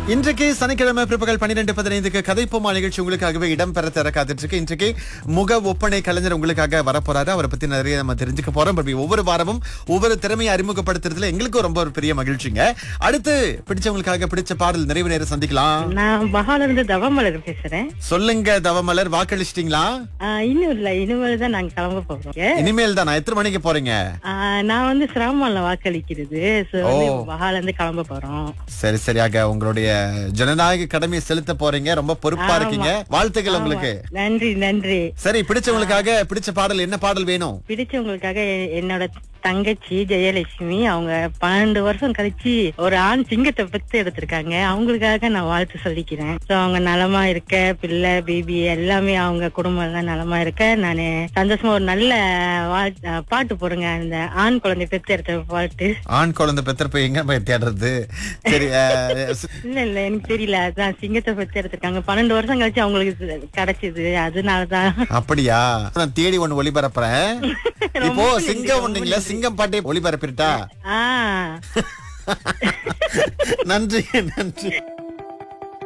இன்றைக்கு சனிக்கிழமை பிற்பகல் பன்னிரெண்டு பதினைந்துக்கு கதைப்போமா நிகழ்ச்சி உங்களுக்காகவே இடம்பெற தர காத்துட்டு இருக்கு இன்றைக்கு முக ஒப்பனை கலைஞர் உங்களுக்காக வரப்போறாரு அவரை பத்தி நிறைய நம்ம தெரிஞ்சுக்க போறோம் பட் ஒவ்வொரு வாரமும் ஒவ்வொரு திறமையை அறிமுகப்படுத்துறதுல எங்களுக்கும் ரொம்ப ஒரு பெரிய மகிழ்ச்சிங்க அடுத்து பிடிச்சவங்களுக்காக பிடிச்ச பாடல் நிறைவு நேரம் சந்திக்கலாம் நான் மகால இருந்து தவமலர் பேசுறேன் சொல்லுங்க தவமலர் வாக்களிச்சிட்டீங்களா ஆஹ் இன்னும் இல்ல இனிமேல் தான் நாங்க கிளம்ப போறோம் இனிமேல் தான் எத்தனை மணிக்கு போறீங்க ஆஹ் நான் வந்து சிரமம்ல வாக்களிக்கிறது So வந்து மகால இருந்து கிளம்ப போறோம் சரி சரியாக உங்களுடைய ஜனநாயக கடமையை செலுத்த போறீங்க ரொம்ப பொறுப்பா இருக்கீங்க வாழ்த்துக்கள் உங்களுக்கு நன்றி நன்றி சரி பிடிச்சவங்களுக்காக பிடிச்ச பாடல் என்ன பாடல் வேணும் பிடிச்சவங்களுக்காக எ- என்னோட தங்கச்சி ஜெயலட்சுமி அவங்க பன்னெண்டு வருஷம் கழிச்சு ஒரு ஆண் சிங்கத்தை பெத்து எடுத்திருக்காங்க அவங்களுக்காக நான் வாழ்த்து சொல்லிக்கிறேன் சோ அவங்க நலமா இருக்க பிள்ளை பேபி எல்லாமே அவங்க குடும்பம் எல்லாம் நலமா இருக்க நானு சந்தோஷமா ஒரு நல்ல வாழ்- அஹ் பாட்டு போடுங்க அந்த ஆண் குழந்தை பெத்து எடுத்த பாட்டு ஆண் குழந்தை பெத்திருப்ப எங்க போய் தேடுறது சரி அஹ், ஸ்- இல்ல இல்ல எனக்கு தெரியல அதான் சிங்கத்தை பெத்து எடுத்திருக்காங்க பன்னெண்டு வருஷம் கழிச்சு அவங்களுக்கு இது கிடைச்சது அதனாலதான் அப்படியா நான் தேடி ஒண்ணு ஒளிபரப்புறேன் இப்போ ரொம்ப சிங்கம் ஒண்ணுங்களா சிங்கம் பாட்டே ஒளிபரப்பிட்டா ஆஹ் நன்றி நன்றி